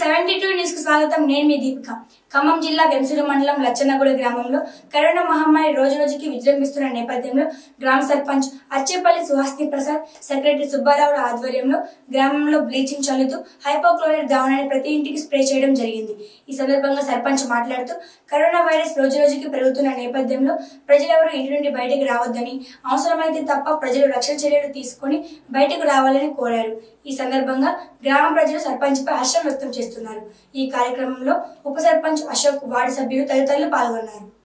seventy two news కు స్వాగతం నేను మీ దీపిక ఖమ్మం జిల్లా వెంసూరు మండలం లచ్చన్నగూడ గ్రామంలో కరోనా మహమ్మారి రోజు రోజుకి విజృంభిస్తున్న నేపథ్యంలో గ్రామ సర్పంచ్ అచ్చేపల్లి సుహాస్ని ప్రసాద్ సెక్రటరీ సుబ్బారావుల ఆధ్వర్యంలో గ్రామంలో బ్లీచింగ్ చల్లుతూ హైపోక్లోరైడ్ ద్రావణాన్ని ప్రతి ఇంటికి స్ప్రే చేయడం జరిగింది ఈ సందర్భంగా సర్పంచ్ మాట్లాడుతూ కరోనా వైరస్ రోజు రోజుకి పెరుగుతున్న నేపథ్యంలో ప్రజలెవరూ ఇంటి నుండి బయటకు రావద్దని అవసరమైతే తప్ప ప్రజలు రక్షణ చర్యలు తీసుకొని బయటకు రావాలని కోరారు ఈ సందర్భంగా గ్రామ ప్రజలు సర్పంచ్పై హర్షం వ్యక్తం చేస్తున్నారు ఈ కార్యక్రమంలో ఉప సర్పంచ్ అశోక్ వార్డు సభ్యులు తదితరులు పాల్గొన్నారు